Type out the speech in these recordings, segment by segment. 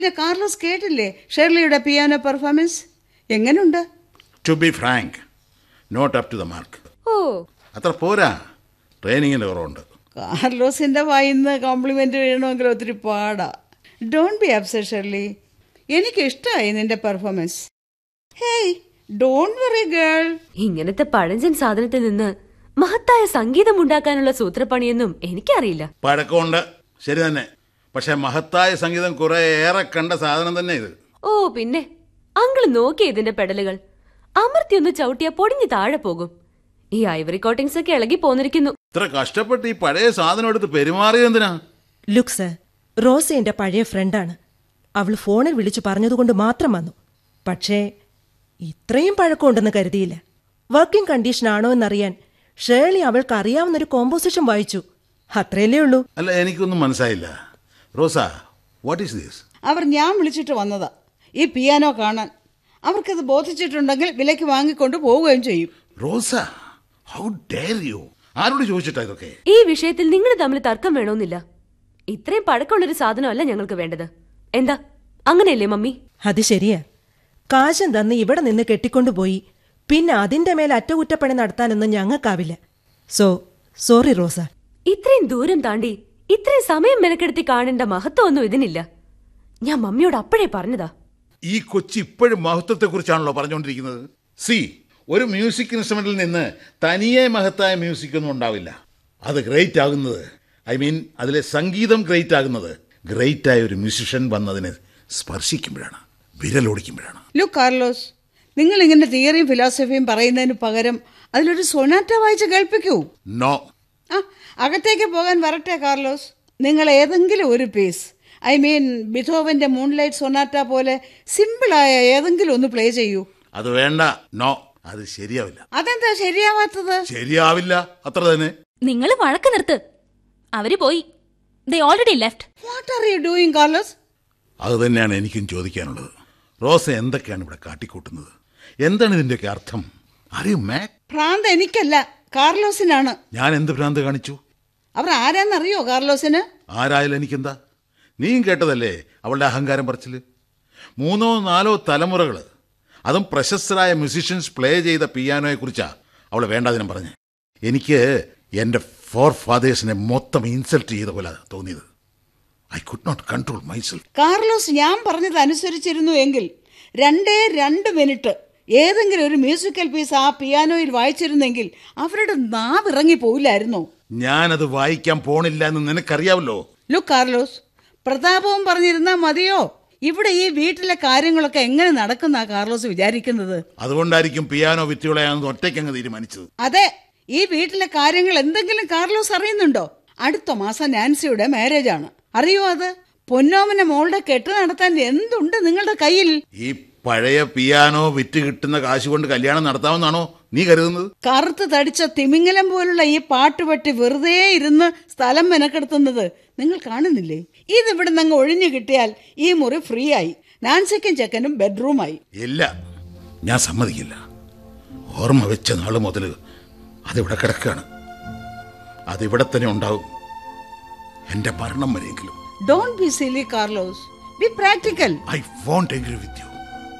ഇല്ല കാർലോസ് കേട്ടില്ലേ ഷെർലിയുടെ പിയാനോ പെർഫോമൻസ് എങ്ങനെയുണ്ട് to be frank not up to the mark ഓ അത്ര പോരാ ട്രെയിനിങ്ങിൻ്റെ കുറവുണ്ട് കാർലോസിന്റെ വായിന്ന് കോംപ്ലിമെന്റ് വീഴണമെങ്കിൽ ഒത്തിരി പാടാ ഡോണ്ട് ബി അപ്സെറ്റ് ഷെർലി എനിക്ക് ഇഷ്ടമായി നിന്റെ performance hey don't worry girl ഇങ്ങനത്തെ പഴഞ്ചൻ സാധനത്തിൽ നിന്ന് മഹത്തായ സംഗീതം ഉണ്ടാക്കാനുള്ള സൂത്രപ്പണിയൊന്നും എനിക്കറിയില്ല പഴക്കമുണ്ട് ശരി തന്നെ പക്ഷെ മഹത്തായ സംഗീതം കുറെ ഏറെ കണ്ട സാധനം തന്നെ ഇത് ഓ പിന്നെ അങ്കിള് നോക്കി ഇതിന്റെ പെടലുകൾ അമർത്തി ഒന്ന് ചവിട്ടിയാ പൊടിഞ്ഞ് താഴെ പോകും ഈ ഐവറി കോട്ടിങ്സ് ഒക്കെ ഇളകി പോന്നിരിക്കുന്നു ഇത്ര കഷ്ടപ്പെട്ട് ഈ പഴയ സാധനം എടുത്ത് പെരുമാറിയത് എന്തിനാ ലുക്ക് സർ റോസ എന്റെ പഴയ ഫ്രണ്ടാണ് അവൾ ഫോണിൽ വിളിച്ചു പറഞ്ഞതുകൊണ്ട് മാത്രം വന്നു പക്ഷേ ഇത്രയും പഴക്കമുണ്ടെന്ന് കരുതിയില്ല വർക്കിംഗ് കണ്ടീഷൻ ആണോ എന്നറിയാൻ ഷേർലി അവൾക്ക് അറിയാവുന്നൊരു കോമ്പോസിഷൻ വായിച്ചു അത്രയല്ലേ ഉള്ളൂ അല്ല എനിക്കൊന്നും മനസ്സിലായില്ല റോസ വാട്ട് ഈസ് ദിസ് അവർ ഞാൻ വിളിച്ചിട്ട് വന്നതാ ഈ പിയാനോ കാണാൻ അവർക്കത് ബോധിച്ചിട്ടുണ്ടെങ്കിൽ വിലയ്ക്ക് വാങ്ങിക്കൊണ്ട് പോവുകയും ചെയ്യും റോസ ഹൗ ഡെയർ യു ആരോട് ചോദിച്ചിട്ടാ ഇതൊക്കെ ഈ വിഷയത്തിൽ നിങ്ങൾ തമ്മിൽ തർക്കം വേണമെന്നില്ല ഇത്രയും പഴക്കമുള്ളൊരു സാധനമല്ല ഞങ്ങൾക്ക് വേണ്ടത് എന്താ അങ്ങനെയല്ലേ മമ്മി അത് ശരിയാ കാശം തന്ന് ഇവിടെ നിന്ന് കെട്ടിക്കൊണ്ടുപോയി പിന്നെ അതിന്റെ മേൽ അറ്റകുറ്റപ്പണി നടത്താനൊന്നും ഞങ്ങൾക്കാവില്ല സോ സോറി റോസ ഇത്രയും ദൂരം താണ്ടി ഇത്രയും സമയം മെനക്കെടുത്തി കാണേണ്ട മഹത്വമൊന്നും ഇതിനില്ല ഞാൻ മമ്മിയോട് അപ്പോഴേ പറഞ്ഞതാ ഈ കൊച്ചി ഇപ്പോഴും മഹത്വത്തെക്കുറിച്ചാണല്ലോ പറഞ്ഞുകൊണ്ടിരിക്കുന്നത് സി ഒരു മ്യൂസിക് ഇൻസ്ട്രുമെന്റിൽ നിന്ന് തനിയെ മഹത്തായ മ്യൂസിക് ഒന്നും ഉണ്ടാവില്ല അത് ഗ്രേറ്റ് ആകുന്നത് ഐ മീൻ അതിലെ സംഗീതം ഗ്രേറ്റ് ആകുന്നത് ഗ്രേറ്റ് ആയ ഒരു മ്യൂസിഷ്യൻ വന്നതിനെ സ്പർശിക്കുമ്പോഴാണ് വിരലോടിക്കുമ്പോഴാണ് ലുക്ക് കാർലോസ് നിങ്ങൾ ഇങ്ങനെ തിയറിയും ഫിലോസഫിയും പറയുന്നതിന് പകരം അതിലൊരു സൊനാറ്റ വായിച്ച് കേൾപ്പിക്കൂ നോ ആ അകത്തേക്ക് പോകാൻ വരട്ടെ കാർലോസ് നിങ്ങൾ ഏതെങ്കിലും ഒരു പീസ് ഐ മീൻ ബിഥോവന്റെ മൂൺലൈറ്റ് സൊനാറ്റ പോലെ സിമ്പിളായ ഏതെങ്കിലും ഒന്ന് പ്ലേ ചെയ്യൂ അത് വേണ്ട നോ അത് ശരിയാവില്ല അതെന്താ ശരിയാവാത്തത് ശരിയാവില്ല അത്ര തന്നെ നിങ്ങൾ വഴക്ക് നിർത്ത് അവര് പോയി they already left what are you doing Carlos അത് തന്നെയാണ് എനിക്കും ചോദിക്കാനുള്ളത് റോസ എന്തൊക്കെയാണ് ഇവിടെ കാട്ടിക്കൂട്ടുന്നത് എന്താണ് ഇതിൻ്റെയൊക്കെ അർത്ഥം അറിയൂ മാക് ഭ്രാന്ത് എനിക്കല്ല കാർലോസിനാണ് ഞാൻ എന്ത് ഭ്രാന്ത് കാണിച്ചു അവർ ആരാന്നറിയോ കാർലോസിന് ആരായാലും എനിക്കെന്താ നീയും കേട്ടതല്ലേ അവളുടെ അഹങ്കാരം പറച്ചില് മൂന്നോ നാലോ തലമുറകൾ അതും പ്രശസ്തരായ മ്യൂസീഷ്യൻസ് പ്ലേ ചെയ്ത പിയാനോയെക്കുറിച്ചാ അവൾ വേണ്ടാതിനും പറഞ്ഞ് എനിക്ക് എൻ്റെ ഫോർ ഫാദേഴ്സിനെ മൊത്തം ഇൻസൾട്ട് ചെയ്ത പോലെ തോന്നിയത് I could not control myself Carlos ഞാൻ പറഞ്ഞത് അനുസരിച്ചിരുന്നു എങ്കിൽ രണ്ടേ രണ്ട് മിനിറ്റ് ഏതെങ്കിലും ഒരു മ്യൂസിക്കൽ പീസ് ആ പിയാനോയിൽ വായിച്ചിരുന്നെങ്കിൽ അവരുടെ നാവ് ഇറങ്ങി പോയില്ലായിരുന്നോ ഞാനത് വായിക്കാൻ പോണില്ല എന്ന് നിനക്കറിയാവല്ലോ ലുക്ക് കാർലോസ് പ്രതാപവും പറഞ്ഞിരുന്നാ മതിയോ ഇവിടെ ഈ വീട്ടിലെ കാര്യങ്ങളൊക്കെ എങ്ങനെ നടക്കുന്ന കാർലോസ് വിചാരിക്കുന്നത് അതുകൊണ്ടായിരിക്കും പിയാനോ വിറ്റുകളയാണെന്ന് ഒറ്റയ്ക്കങ്ങ് തീരുമാനിച്ചത് അതെ ഈ വീട്ടിലെ കാര്യങ്ങൾ എന്തെങ്കിലും കാർലോസ് അറിയുന്നുണ്ടോ അടുത്ത മാസം നാൻസിയുടെ മാരേജ് ആണ് അറിയോ അത് പൊന്നോമന മോളുടെ കെട്ട് നടത്താൻ എന്തുണ്ട് നിങ്ങളുടെ കയ്യിൽ ഈ പഴയ പിയാനോ വിറ്റ് കിട്ടുന്ന കാശ് കൊണ്ട് കല്യാണം നടത്താമെന്നാണോ നീ കരുതുന്നത് കറുത്ത് തടിച്ച തിമിങ്ങലം പോലുള്ള ഈ പാട്ടുപെട്ടി വെറുതെ ഇരുന്ന് സ്ഥലം മെനക്കെടുത്തുന്നത് നിങ്ങൾ കാണുന്നില്ലേ ഇതിവിടെ നിന്ന് ഒഴിഞ്ഞു കിട്ടിയാൽ ഈ മുറി ഫ്രീ ആയി നാൻസിക്കും ചെക്കനും ബെഡ്റൂമായി ഇല്ല ഞാൻ സമ്മതിക്കില്ല ഓർമ്മ വെച്ച നാൾ മുതൽ അതിവിടെ കിടക്കുകയാണ് അതിവിടെ തന്നെ ഉണ്ടാവും എൻ്റെ മരണം വരെയെങ്കിലും don't be silly Carlos be practical I won't agree with you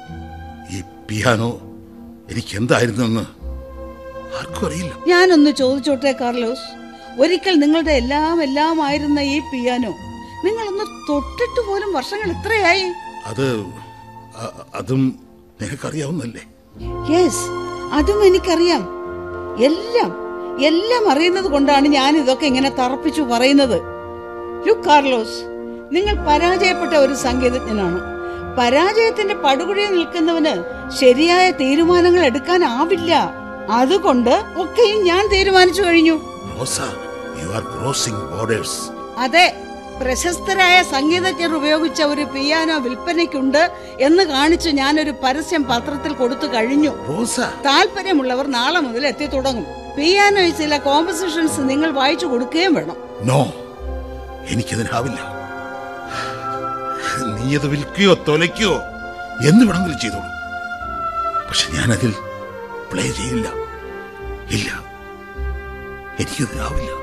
ഈ പിയാനോ എനിക്ക് എന്തായിരുന്നെന്ന് ആർക്കും അറിയില്ല ഞാനൊന്ന് ചോദിച്ചോട്ടെ കാർലോസ് ഒരിക്കൽ നിങ്ങളുടെ എല്ലാം എല്ലാം ആയിരുന്ന ഈ പിയാനോ നിങ്ങളൊന്ന് തൊട്ടിട്ട് പോലും വർഷങ്ങൾ എത്രയായി അത് അ- അതും നിനക്കറിയാവുന്നല്ലേ യെസ് അതും എനിക്കറിയാം എല്ലാം എല്ലാം അറിയുന്നത് കൊണ്ടാണ് ഞാൻ ഇതൊക്കെ ഇങ്ങനെ തറപ്പിച്ചു പറയുന്നത് ലുക്ക് കാർലോസ് നിങ്ങൾ പരാജയപ്പെട്ട ഒരു സംഗീതജ്ഞനാണ് പരാജയത്തിന്റെ പടുകുഴിയിൽ നിൽക്കുന്നവന് ശരിയായ തീരുമാനങ്ങൾ എടുക്കാനാവില്ല അതുകൊണ്ട് ഒക്കെയും ഞാൻ തീരുമാനിച്ചു കഴിഞ്ഞു Rosa you are crossing borders അതെ പ്രശസ്തരായ സംഗീതജ്ഞർ ഉപയോഗിച്ച ഒരു പിയാനോ വിൽപ്പനയ്ക്കുണ്ട് എന്ന് കാണിച്ചു ഞാനൊരു പരസ്യം പത്രത്തിൽ കൊടുത്തു കഴിഞ്ഞു റോസ താല്പര്യമുള്ളവർ നാളെ മുതൽ എത്തി തുടങ്ങും പിയാനോയിൽ ചില കോമ്പസിഷൻസ് നിങ്ങൾ വായിച്ചു കൊടുക്കുകയും വേണം നോ എനിക്കതിനാവില്ല നീ അത് വിൽക്കുകയോ തൊലയ്ക്കുകയോ എന്ന് വേണമെങ്കിലും ചെയ്തോളൂ പക്ഷെ ഞാനതിൽ പ്ലേ ചെയ്യില്ല ഇല്ല എനിക്കതിനാവില്ല